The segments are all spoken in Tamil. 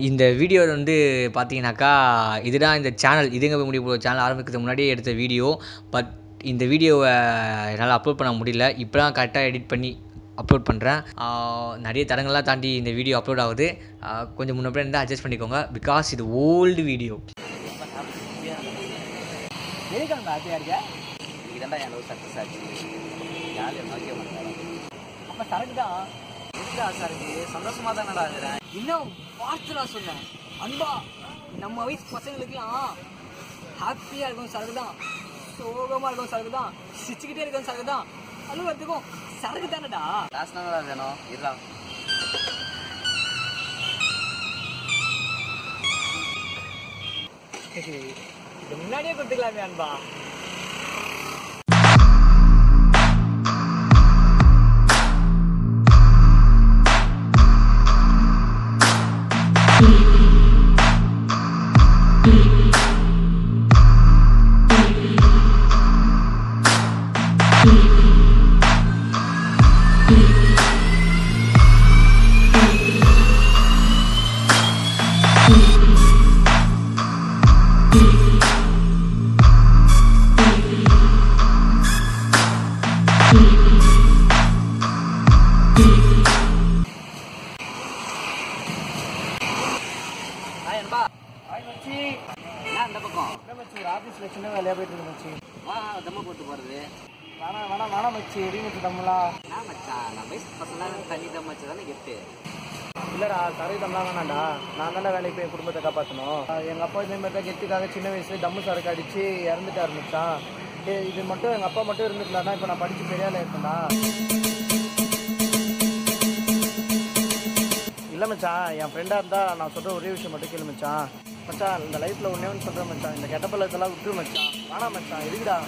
இந்த வீடியோ வந்து பார்த்தீங்கன்னாக்கா இதுதான் இந்த சேனல் இதுங்க போய் முடிய போகிற சேனல் ஆரம்பிக்கிறதுக்கு முன்னாடியே எடுத்த வீடியோ பட் இந்த வீடியோவை என்னால் அப்லோட் பண்ண முடியல இப்போ தான் கரெக்டாக எடிட் பண்ணி அப்லோட் பண்ணுறேன் நிறைய தடங்கள்லாம் தாண்டி இந்த வீடியோ அப்லோட் ஆகுது ஆஹ் கொஞ்சம் முன்னே இருந்தால் அட்ஜஸ்ட் பண்ணிக்கோங்க பிகாஸ் இது ஓல்டு வீடியோ எதுக்காக ஹாப்பியாக இருக்க இதுதான்டா என் லவ் சக்ஸஸ் ஆச்சு யாரும் நோக்கிய மாட்டாங்க அப்போ சரக்கு தான் எதுக்கு ஆசை இருக்கு சந்தோஷமா தானடா இருக்கிறேன் இன்னும் பார்த்து நான் சொன்னேன் அன்பா நம்ம வயசு பசங்களுக்குலாம் ஹாப்பியாக இருக்கும் சரக்கு தான் சோகமாக இருக்கும் சரக்கு தான் சிரிச்சுக்கிட்டே இருக்கும் சரக்கு தான் அழுவத்துக்கும் சரக்கு தானடா காசு தானடா வேணும் இருடா இது முன்னாடியே கொடுத்துக்கலாமே அன்பா ஹாய் அன்பா மச்சி ஏன் இந்த பக்கம் மச்சி ஒரு ஆஃபீஸில் சின்ன வேலையாக போயிட்டு இருக்கு மச்சி வா தம்ம போட்டு போறது வேணாம் வேணாம் வேணாம் மச்சி எடி மச்சி தம்பலாம் நான் மச்சான் நான் வயசு பசங்க தண்ணி தம் வச்சு தானே கெட்டு இல்லடா சரக்கு தம்லாம் வேணாம்டா நான் தானே வேலைக்கு போய் குடும்பத்தை காப்பாற்றணும் எங்கள் அப்பா இதே மாதிரி தான் கெத்துக்காக சின்ன வயசுல தம்மு சரக்கு அடிச்சு இறந்துட்டாரு மச்சான் ஏய், இது மட்டும் எங்கள் அப்பா மட்டும் இருந்துருந்தாருன்னா இப்போ நான் படிச்சு பெரிய ஆளா இருக்கேன்டா இல்லை மச்சான் என் ஃப்ரெண்டாக இருந்தால் நான் சொல்கிற ஒரே விஷயம் மட்டும் கேளு மச்சான் மச்சான் இந்த லைஃப்பில் ஒன்றே ஒன்று சொல்கிறேன் மச்சான் இந்த கெட்ட பழக்கத்தெல்லாம் விட்டுரு மச்சான் வேணாம் மச்சான் எதுக்குடா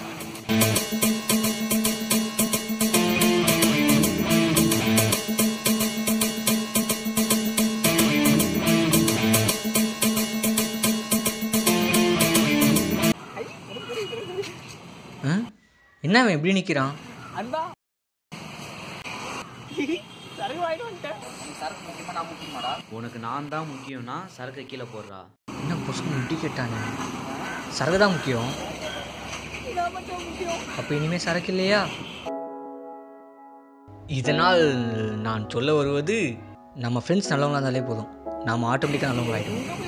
ஆ? என்ன அவன் எப்படி நிற்கிறான் அன்பா சரக்கு வாங்கிட்டு வந்துட்டேன் உனக்கு சரக்கு முக்கியமா நான் முக்கியமாடா உனக்கு நான் தான் முக்கியம்னா சரக்கு கீழே போடுறா என்ன பசங்க இப்படி கேட்டானே சரக்கு தான் முக்கியம் இதான் மச்சான் முக்கியம் அப்போ இனிமேல் சரக்கு இல்லையா இதனால் நான் சொல்ல வருவது நம்ம ஃப்ரெண்ட்ஸ் நல்லவங்களா இருந்தாலே போதும் நாம் ஆட்டோமேட்டிக்காக நல்லவங்க ஆகிடுவோம்